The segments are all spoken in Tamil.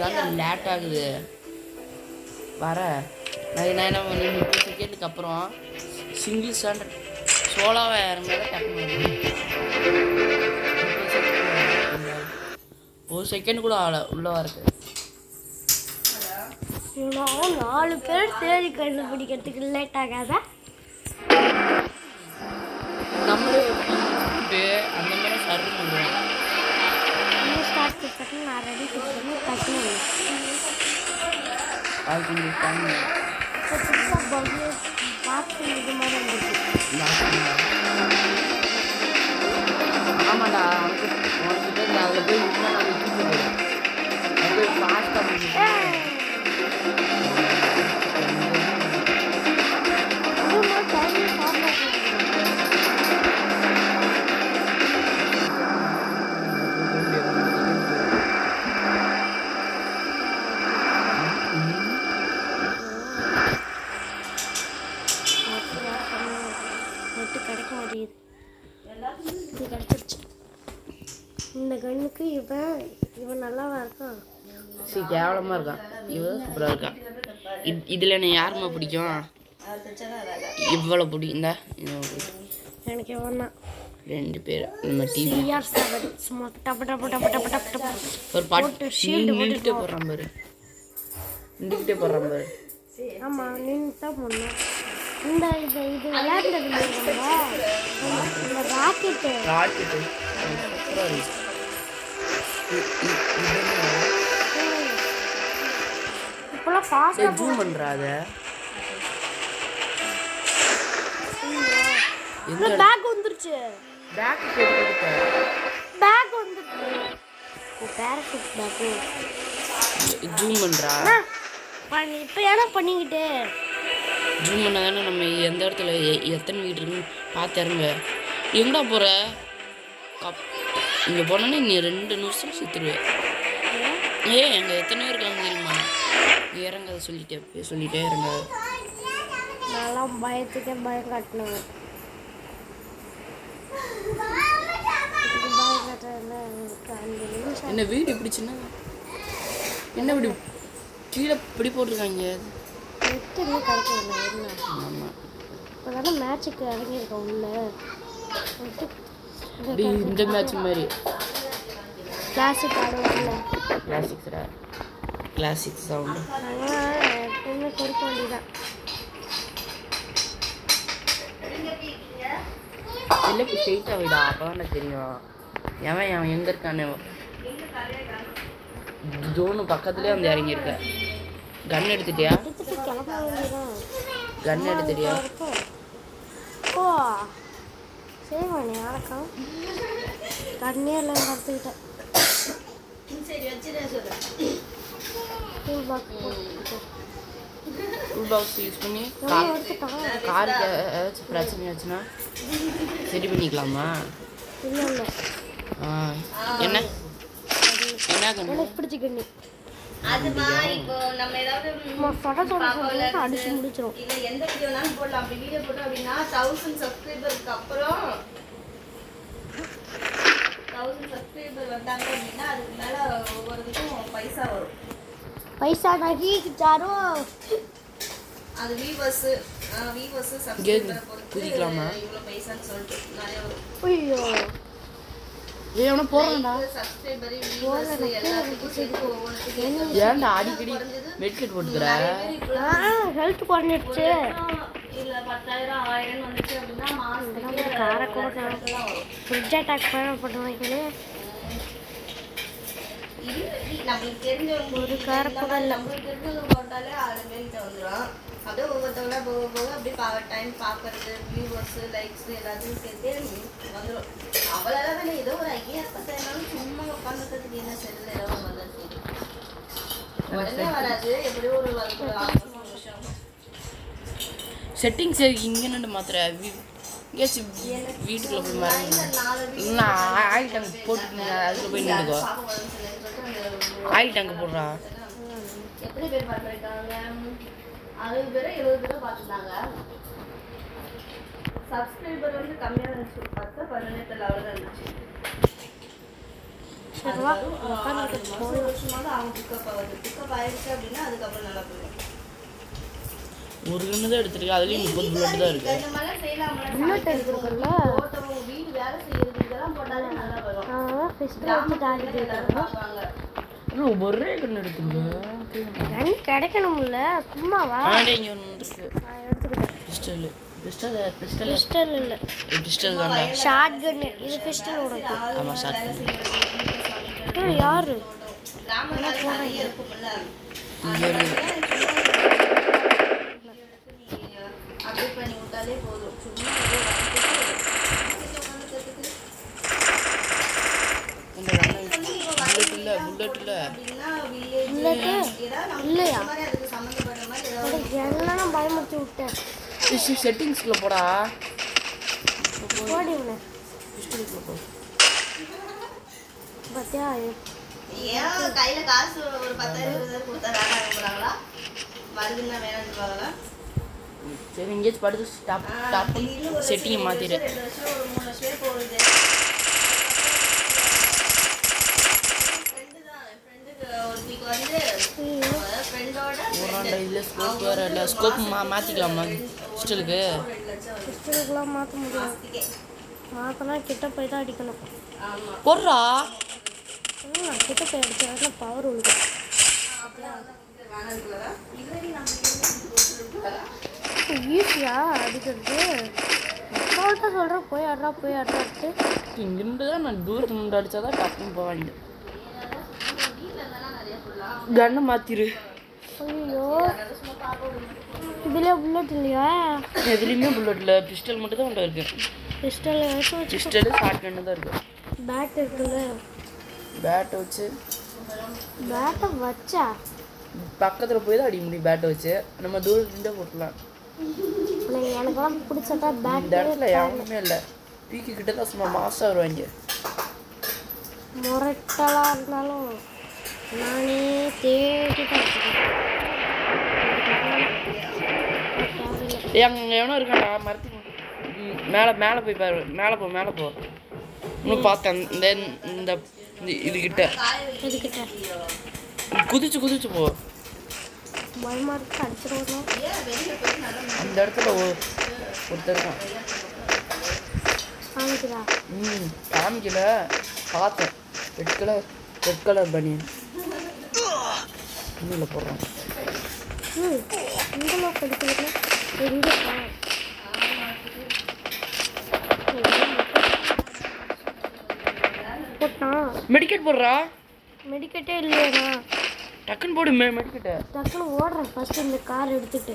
தாங்க லேட் ஆகுது வர நான் நான் என்ன பண்ணேன் முப்பது செகண்டுக்கு அப்புறம் சிங்கிள் ஸ்டாண்டர்ட் சோலாவை இறங்காத டக்குனு வருது. முப்பது second ஆகுது. ஒரு செகண்ட் கூட ஆகல உள்ள வரக்கு நான் நாலு பேர் தேடி கண்டுபிடிக்கிறதுக்கு லேட் ஆகாதா நம்மளே கூப்பிட்டு அந்த மாதிரி சர்வ் பண்ணுவோம் நீ ஸ்டார்ட் பண்ணி நான் ரெடி பண்ணி கட்டணும் அது கொஞ்சம் டைம் இப்போ புதுசாக பகு பார்த்து இது மாதிரி இருந்துச்சு ஆமாடா உனக்கு உனக்கு தெரியும் அதில் போய் இன்னும் நான் தூக்கி போடுறேன் அது போய் ஃபாஸ்ட்டாக பண்ணிட்டு இன்னும் டைம் சாப்பிட்டு நெட்டு கிடைக்க மாட்டேங்குது இது கிடைச்சிருச்சு இந்த கண்ணுக்கு இவன் இவன் நல்லாவா இருக்கான் சரி கேவலமாக இருக்கான் இவன் சூப்பராக இருக்கான் இத் இதில் என்ன யாரும்மா பிடிக்கும் இவ்வளோ பிடிக்கும் இந்தா இவன் பிடிக்கும். எனக்கு இவன் தான் ரெண்டு பேர் நம்ம டிவி சிஆர் செவன் சும்மா டப்பு டப்பு டப்பு டப்பு டப்பு டப்பு ஒரு பாட்டு போட்டு shield நின்றுட்டே போடுறான் பாரு நின்றுக்கிட்டே போடுறான் பாரு ஆமாம் நின்று தான் பண்ணோம் இந்த இது இது விளையாடுறது இல்லைங்களா இந்த ராக்கெட்டு ராக்கெட்டு சூப்பராக இருக்கு இ- இ- இது என்ன? இப்போலாம் ஃபாஸ்ட்டாக சரி ஜூம் பண்ணுறா அதை எந்த பேக் வந்துருச்சு பேக் போட்டு பேக் வந்துருச்சு ஓ பேரஷூட் பேக்கு ஜூம் பண்ணுறா பண்ணி இப்போ ஏன்னா பண்ணிக்கிட்டு ஜூம் பண்ண தானே நம்ம எந்த இடத்துல எ- எத்தனை வீடு இருக்குன்னு பார்த்து இறங்க எங்கடா போகிற கப் இங்கே போனோன்னே நீ ரெண்டு நிமிஷம் சுற்றுருவேன் ஏ அங்கே எத்தனை பேர் இருக்காங்க தெரியுமா நீ இறங்காத சொல்லிட்டே போய் சொல்லிட்டே இறங்காத நான்லாம் பயத்துக்கே பயம் காட்டினேன் இதுக்கு பயம் காட்டுறதுல எனக்கு அஞ்சு நிமிஷம் என்ன வீடு இப்படி சின்னதா என்ன இப்படி கீழே இப்படி போட்டிருக்காங்க நெட் இன்னும் கிடைக்கல என்ன ஆமாம் இப்போ தானே மேட்சுக்கு இறங்கியிருக்கோம் உள்ள நெட்டு இப்படி இந்த மேட்ச் மாதிரி கிளாசிக் ஆடுவாங்கல்ல கிளாசிக்ஸ்டா கிளாசிக் சவுண்டு அதனால் எப்பவுமே கொடுக்க வேண்டியதான் இல்லை ஸ்ட்ரெயிட்டாக விடா அப்போ தான் தெரியும் எவன் அவன் எங்கே இருக்கானே ஜோனு பக்கத்துலேயே வந்து இறங்கியிருக்க கன் எடுத்துட்டியா எடுத்துட்டு கிளம்ப வேண்டியதான் கன் எடுத்துட்டியா இருக்கும் ஓ செய்வானே யாருக்கும் தண்ணியெல்லாம் கற்றுக்கிட்டேன் டூல் பாக்ஸ் போட்டு டூல் பாக்ஸ் யூஸ் பண்ணி எவ்வளோ எடுத்துட்டான் காருக்கு ஏதாச்சும் பிரச்சனை ஆச்சுன்னா சரி பண்ணிக்கலாமா இல்லை இல்லை ஆ என்ன என்ன கண்ணு எனக்கு பிடிச்ச கண்ணி அதுமா இப்போ நம்ம ஏதாவது சும்மா சொட சொட சொட அடிச்சு முடிச்சிடும் இல்ல எந்த வீடியோனாலும் போடலாம் அப்படி வீடியோ போட்டோம் அப்படின்னா தௌசண்ட் சப்ஸ்கிரைபருக்கு அப்புறம் தௌசண்ட் சப்ஸ்கிரைபர் வந்தாங்க அப்படின்னா அதுக்கு மேல ஒவ்வொரு இதுக்கும் பைசா வரும் பைசா நகி சாரோ அது வியூவர்ஸ் வியூவர்ஸ் இங்கே சப்ஸ்கிரைபரை பொறுத்து குதிக்கலாமா? இவ்வளோ பைசான்னு சொல்லிட்டு நிறைய வரும் ஐயோ ஏ அவனை போடுறேன்டா சப்ஸ்கிரைபர் வியூவர்ஸ் எல்லாத்துக்கும் சேர்த்து ஒவ்வொன்றுத்துக்கும் ஏன்டா அடிக்கடி மெட்கெட் போட்டுக்கிற ஆ ஹெல்த் குறைஞ்சிடுச்சு இல்ல பத்தாயிரம் ஆயிரம் வந்துச்சு அப்படின்னா மாசத்துக்கு காரை கூட கணக்குலாம் வரும் ஃப்ரிட்ஜ் அட்டாக் பண்ணுவாங்களே இல்ல, நம்மளுக்கு தெரிஞ்சவங்க ஒரு கிட்ட காரை இந்த கூட மாதிரி இல்லை நம்மளுக்கு தெரிஞ்சவங்க போட்டாலே ஆறு பேர்கிட்ட வந்துடும் அப்படியே ஒவ்வொருத்தவங்களா போக போக அப்படியே பா டைம் பார்க்கறது வியூவர்ஸ் லைக்ஸ் எல்லாத்தையும் சேர்த்து வந்துடும் அவ்வளோதான் வேணும் ஏதோ ஒரு ஐயாயிரம் பத்தாயிரம் சும்மா உட்காந்துக்கிறதுக்கு என்ன செல்லில் ஏதோ ஒன்று வந்தது உடனே வராது எப்படியோ ஒரு ஒரு ஒரு ஆறு மாசம் ஒரு வருஷம் செட்டிங்ஸ் இங்கே நின்று மாத்திர எங்கேயாச்சும் வீட்டுக்குள்ள போய் மறந்து நாலு இல்லை ஆயில் டேங்க் போட்டுட்டு அதுக்குள்ள போய் நின்றுக்கோ பாப்பா உடம்பு சரியில்லைன்னு சொல்லிட்டு அந்த ஆயில் டேங்க் போடுறா எத்தனை பேர் பார்த்துருக்காங்க அறுபது பேரோ எழுபது பேரோ பார்த்துருந்தாங்க சப்ஸ்கிரைபர் வந்து கம்மியாக இருந்துச்சு பத்து பதினெட்டு லெவலில் இருந்துச்சு சரி வா உட்காந்து ஒரு வருஷமாவது அவன் பிக்கப் ஆகுது பிக்கப் ஆயிடுச்சு அப்படின்னா அதுக்கப்புறம் நல்லா போயிடும் ஒரு கண்ணு தான் எடுத்துருக்கு அதுலேயும் முப்பது புல்லட் தான் இருக்கு இந்த மாதிரிலாம் செய்யலாம்ல புல்லட் எடுத்துருக்கல தோட்டம் வீடு வேலை செய்யறது இதெல்லாம் போட்டாலே நல்லா வரும் நான் ஃபிஸ்ட்டில் வச்சு தாண்டி எல்லாரும் பார்ப்பாங்க இன்னும் ஒரே கண்ணு எடுத்துருக்கு கண் கிடைக்கணும்ல சும்மாவா ஆண்டே இங்கே ஒன்று இருக்கு நான் எடுத்துக்கிட்டேன் பிஸ்டல் பிஸ்டல் பிஸ்டல் பிஸ்டல் இல்லை பிஸ்டல் தான்டா ஷார்ட் கன்னு இது பிஸ்டல் உனக்கு ஆமாம் ஷார்ட் ஏய், யாரு கிராமத்துல நிறைய இருக்கும்ல அப்டேட் பண்ணி விட்டாலே போதும் சும்மா அப்படியே வளர்த்துட்டு உட்காந்து கத்துக்கு. இந்த புல்லட் இல்லை புல்லட் இல்லை அப்படின்னா village ஏதாவது நமக்கு இல்லையா? இந்த மாதிரி அதுக்கு சம்மந்தப்பட்ட மாதிரி ஏதாவது எல்லாம் நான் பயமுறுத்தி விட்டேன் செட்டிங்ஸ்குள்ளே போடா ஓடி உன பிஸ்டலுக்குள்ள போ பார்த்தியா ஏன் கையில காசு ஒரு பத்தாயிரம் இருபதாயிரம் கொடுத்தா வேலை அனுப்புறாங்களா மருந்துன்னா வேணாம்னு சொல்லுவாங்களா சரி எங்கேயாச்சும் படுத்து ஸ்டாப் ஸ்டாப் திடீர்னு ஒரு செட்டிங்கை மாற்றிடு ரெண்டு வருஷம் ஒரு மூணு வருஷம் பேர் போகுது ஃப்ரெண்டு தான் என் ஃப்ரெண்டுக்கு ஒருத்திக்கு வந்து ஃப்ரெண்டோட போகிறாண்டா இல்லை ஸ்கோப் வேறு இல்லை ஸ்கோப் மா மாற்றிக்கலாமா பிஸ்டலுக்கு ரெண்டு லட்சம் வருது பிஸ்டலுக்குலாம் மாற்ற முடியாது மாசத்துக்கே. மாற்றினா கிட்ட போய் தான் அடிக்கணும் ஆமா போடுறா ம், கிட்ட போய் அடிச்சா பவர் உண்டு வேணாம்னுக்குள்ளதா? இதுவரைக்கும் நம்ம ஈஸியா அடிக்கிறது அசால்ட்டாக சொல்கிறேன் போய் அட்ரா போய் அட்ராட்டு இங்கிருந்து தான் நான் தூரத்து நின்று அடித்தா தான் டக்குன்னு போவாங்க கண்ணை மாற்றிரு ஐயோ இதுலேயே புல்லட் இல்லையா எதுலேயுமே புல்லட் இல்லை பிஸ்டல் மட்டும் தான் உண்டா இருக்கு பிஸ்டல் வச்சு வச்சு பிஸ்டலு ஷார்ட் கன்னு தான் இருக்கு பேட் இருக்குல்ல பேட்டை வச்சு பேட்டை வச்சா பக்கத்தில் போய் தான் அடிக்க முடியும் பேட்டை வச்சு நம்ம தூரத்துல நின்று போட்டுலாம் எனக்கு எனக்கெல்லாம் பிடிச்சதா இந்த பேட் இடத்துல யாருமே இல்லை பீக்கு கிட்ட தான் சும்மா மாசாக வருவாங்க முரட்டலாக இருந்தாலும் நானே தேடி தான் வச்சுக்கிறேன். ஏய் அங்கே எவனோ இருக்கான்டா மரத்து மேலே மேலே போய் பாரு மேலே போ மேலே போ இன்னும் பார்த்தேன் இந்த இந்த இந்த- இதுகிட்ட இதுக்கிட்ட குதிச்சு குதிச்சு போ பயமாக இருக்கு அடிச்சிருவோம் அந்த இடத்துல ஒரு- ஒருத்தர் இருக்கான் காமிக்குதா ம் காமிக்கல பார்த்தேன் ரெட் கலர் ரெட் கலர் பனியன் இன்னில் போடுறான் ம் இந்த அளவுக்கு அடிக்கிறதுல எங்கே போட்டான் மெடிக்கெட் போடுறா மெடிக்கெட்டே இல்லையாண்ணா டக்குன்னு போடு மெ மெடிக்கெட்டை டக்குன்னு ஓடுறேன் ஃபர்ஸ்ட் இந்த கார் எடுத்துட்டு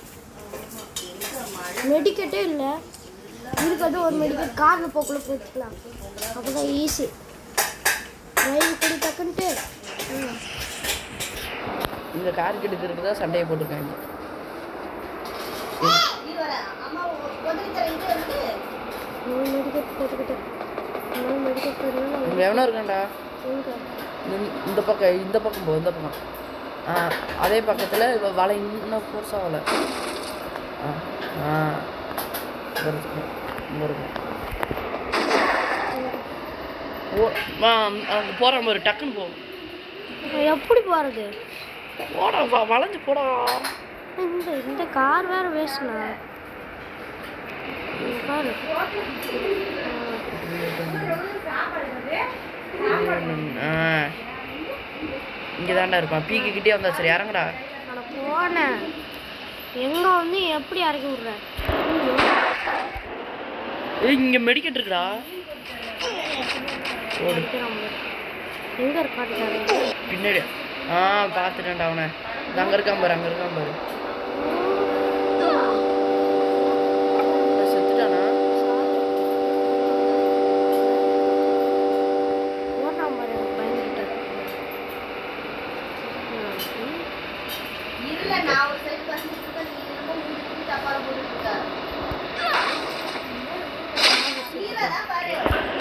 மெடிக்கெட்டே இல்லை இருக்கிறது ஒரு மெடிக்கெட் காரில் போக்குள்ள போய்க்கலாம் அப்போ தான் ஈஸி டிரைவ் பண்ணி டக்குன்ட்டு ம் இந்த கார் கிட்ட இருக்கிறதா சண்டையை போட்டிருக்காங்க இது வர அம்மா உதவி தர இது இருக்கு மூணு மெடிக்கெட் போட்டுக்கிட்டேன் மூணு மெடிக்கெட் போடுறேன் இங்கே எவனோ இருக்கான்டா எங்கே இந்த- இந்த பக்கம் இந்த பக்கம் போ இந்த பக்கம் ஆ அதே பக்கத்தில் இப்போ வலை இன்னும் ஃபோர்ஸாக வலை ஆ ஆ இங்க இருக்கு இங்க இருக்கு ஓ வா அங்கே போகிற மாதிரி டக்குன்னு போ எப்படி போகிறது போடா வா வளைஞ்சு போடா இந்த இந்த கார் வேறு வேஸ்ட்ண்ணா இந்த கார் ஆ இங்கே தாண்டா இருப்பான் பீக்கு கிட்டே வந்தா சரி இறங்குடா அட போனேன் எங்கே வந்து எப்படி இறக்கி விட்றேன் ஏய் இங்கே மெடிக்கெட் இருக்குடா ஓடு எங்கே இருக்காரு பின்னாடி ஆ பார்த்துட்டேன்டா அவனை அங்கே இருக்கான் பாரு அங்கே இருக்கான் பாரு அவன் செத்துட்டானா ஓட்டான் பாரு எனக்கு பயந்துக்கிட்டு ம். இல்ல நான் ஒரு சைடு பசிட்டு இருக்கேன் நீ என்னமோ மூடி மூடி தப்பால போட்டுட்டு இருக்க கீழே தான் பாரு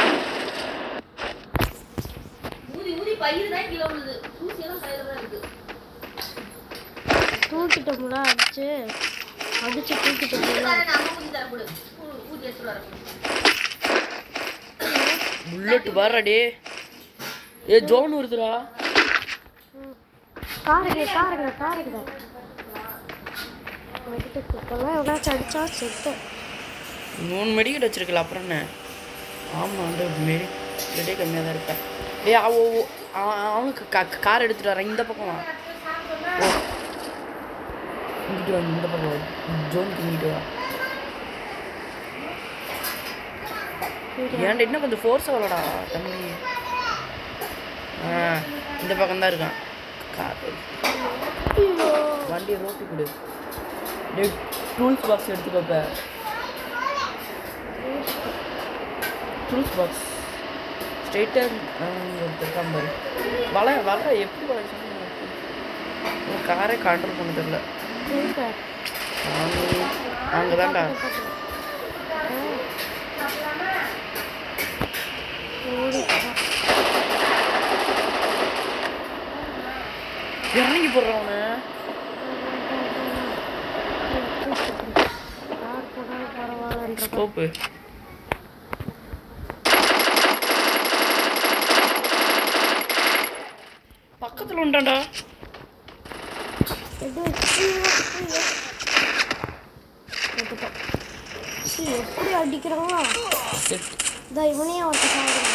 ஊதி ஊதி பயிர் தான் கீழே விழுது ஊசி எல்லாம் கையில தான் இருக்கு தூக்கிட்டோம்ல அடிச்சு அடிச்சு தூக்கிட்டோம்ல பாரு, நான் அம்மா ஊதி தரேன் கொடு ஊ- ஊதி எடுத்துட்டு வரேன் புல்லட் வரடே ஏ ஜோன் வருதுடா காருங்க காருங்க காருங்க மெடிக்கல் குப்பெல்லாம் எவ்வளோச்சும் அடிச்சா செத்து மூணு மெடிக்கல் வச்சிருக்கல அப்புறம் என்ன ஆமாம் வந்து மெடி மெடியே கம்மியாக தான் இருப்பேன் ஏய் அவ அவ- அவன் அவனுக்கு கா கார் எடுத்துட்டு வரேன் இந்த பக்கம் வா ஓ இங்கிட்டு வா இந்த பக்கம் வா ஜோனுக்கு இங்கிட்டு வா ஏன்டா இன்னும் கொஞ்சம் ஃபோர்ஸ் ஆகலடா தம்பி ஆ இந்த பக்கம் தான் இருக்கான் கார் வண்டியை ரோட்டு கொடு டேய் டூல்ஸ் பாக்ஸ் எடுத்துக்கோப்ப டூல்ஸ் பாக்ஸ் ஸ்ட்ரெயிட்டாக ஒருத்தருக்கான் பாரு வலை வலை எப்படி வலை உன் காரை கண்ட்ரோல் பண்ண தெரில அங்கே தான்டா இறங்கி போடுறான் அவனை கார் போனாலும் பரவாயில்லன்ற ஸ்கோப்பு பக்கத்தில் உண்டாண்டா எது வச்சு எப்படி அடிக்கிறாங்களா செட் இதோ இவனையும் ஒருத்த சாகுறான்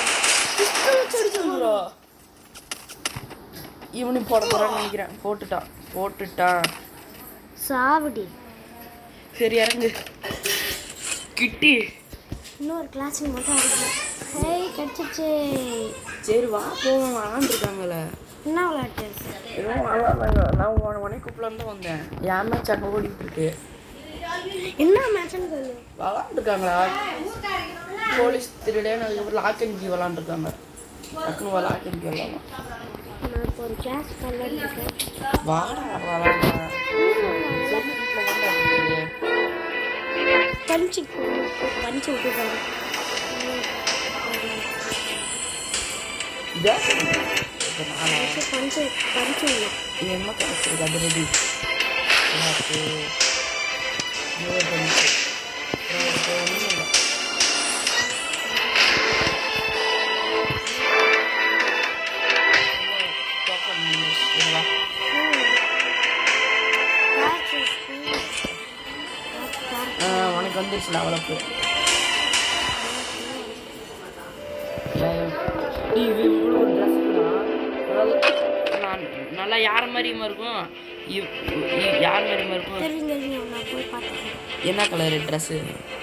இவனும் போட போறான்னு நினைக்கிறேன் போட்டுட்டான் போட்டுட்டான் சாவடி சரி இறங்கு கிட்டி இன்னொரு கிளாஸுக்கு மட்டும் அடிக்கணும் ஹேய் கிடச்சிருச்சு சரி வா போவோம் விளாண்டுருக்காங்களே என்ன விளையாட்டு ஏதோ விளாட்றாங்க நான் உன உனே கூப்பிடலான்னு தான் வந்தேன் என் மேட்ச் அங்கே ஓடிட்டு இருக்கு என்ன மேட்ச்னு சொல்லு விளாண்டுருக்காங்களா போலீஸ் திருடேன்னு அதுக்கப்புறம் லாக் அண்ட் கீ விளாண்டுருக்காங்க டக்குனு லாக் அண்ட் கீ விளாடலாம் நான் இப்போ ஒரு கிளாஸ் விளையாண்டுருக்கேன் வாடா விளாடலாம் சரி வீட்டில் வந்து பஞ்சு பஞ்சு விட்டுருக்காங்க பஞ்சு பஞ்சு இல்லை என்ன கிடைச்சிருக்கு அது ரெடி எனக்கு நூறு பண்ணிச்சு ஒன்றும் இல்லை உனக்கு வந்துருச்சுல அவ்வளோக்கு இது இவ்வளோ ஒரு ட்ரெஸ்ஸுனா நான் நல்லா யார் மாதிரியுமா இருக்கும் இவ்- இவ் யார் மாதிரியுமா இருக்கும் தெரியும் தெரியும் நான் போய் பார்த்துக்கிறேன் என்ன கலர் ட்ரெஸ்ஸு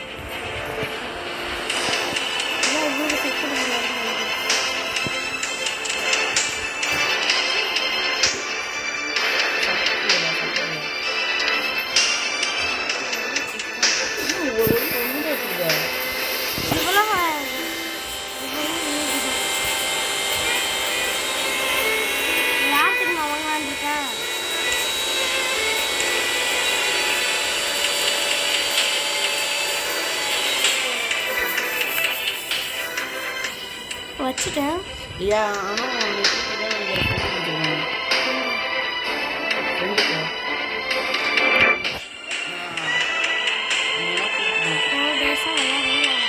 அதான் இவ்வளோ செக் பண்ண முடியாது இவ்வளோ யார் தெரியுமா வாங்கலான்ருக்கேன் வச்சுட்டேன் ஐயா ஆனால் நினைக்கிறேன் ஃபோர் டேஸாக விளையாடலாம்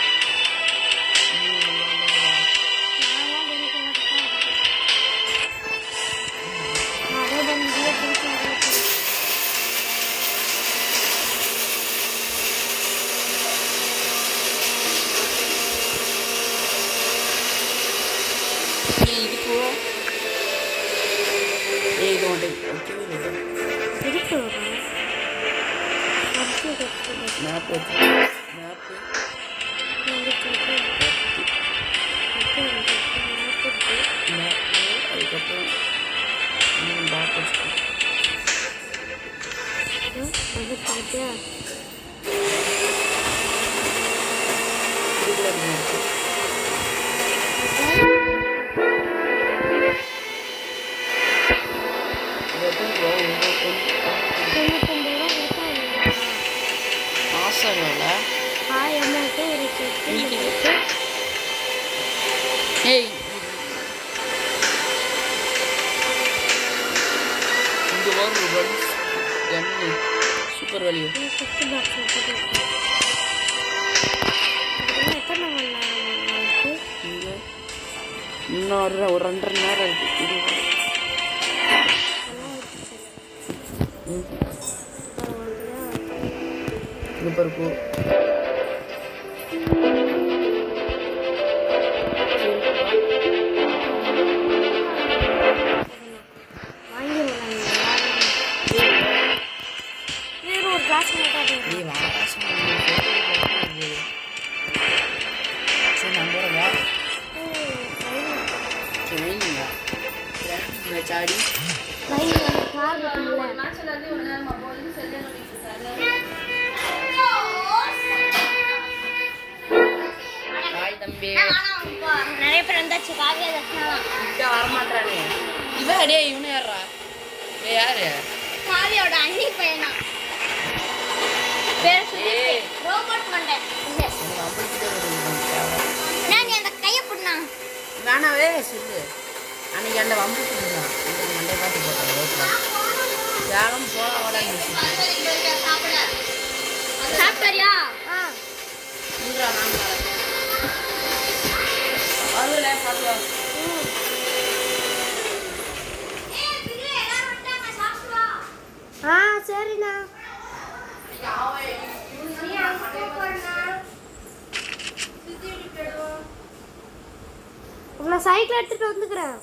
நான் ஏன் டெலிட் பண்ண அதே பண்ணி வீடியோ பிடிச்சி இதுக்கு ஏய் இது ஒன்று வைக்கவே இல்லை இருக்கு அரிசி கட்டு மேப் வச்சு மேப்பு மேப்பு அதுக்கப்புறம் இன்னும் பேக் வச்சுக்கோ இதுக்குள்ள என்ன இருக்கு இது எத்தனை ரூபா? உங்களுக்கு வந்து மாசம் எவ்வளோ ஏய் இங்க வரும் கன்ஸ் கன்னு சூப்பர் வேல்யூ இங்க இங்க இன்னும் ஒரு ஒரு ரெண்டரை மணி நேரம் இருக்கு இது ம் இது பருப்பு வாங்கி வேறு ஒரு கிளாஸ் மட்டும் நீ வாடா சரி நம்ம வா சரி வைங்க இந்த சாடி லைன் வந்து கார் இருக்குல்ல மேட்ச் எல்லாத்தையும் ஒரு நேரம் அப்போ வந்து செல்லே நோட்டிட்டு இருக்காரு பாய் தம்பி நிறைய பேர் வந்தாச்சு காவியா தர்ஷனா இங்க வரமாட்டானே இவன் டேய் இவனு யாரா டேய் யாரு காவியோட அண்ணி பையனா பேர் சொல்லி ஏய் ரோபோட் மண்டை இல்ல உனக்கு அம்பளுக்கு தேவை நான் நீ அந்த கையை புண்ணா வேணாவே சொல்லு அன்னைக்கு அந்த வம்பு இருந்தான் இந்த மண்டை பார்த்து போட்டாங்க ரோட்டில் வேகம் போக வாடான்னு சாப்பிட்டாரியா இன்றா நான் வரல பார்க்கலாம் ஆ சரிண்ணா நான் சைக்கிள் எடுத்துட்டு வந்துக்கிறேன்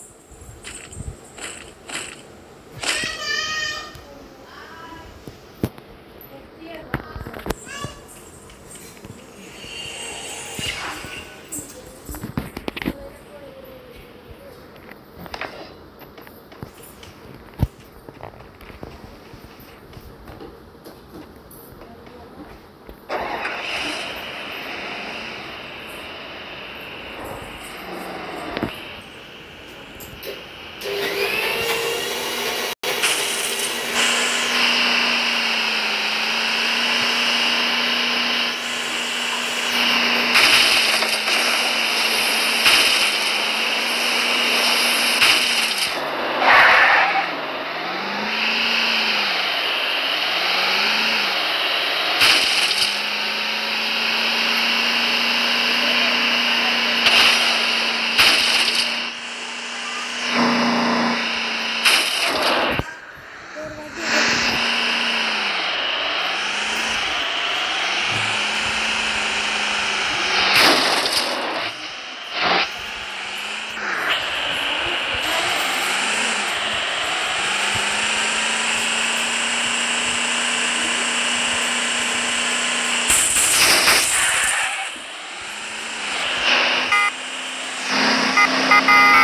Bye.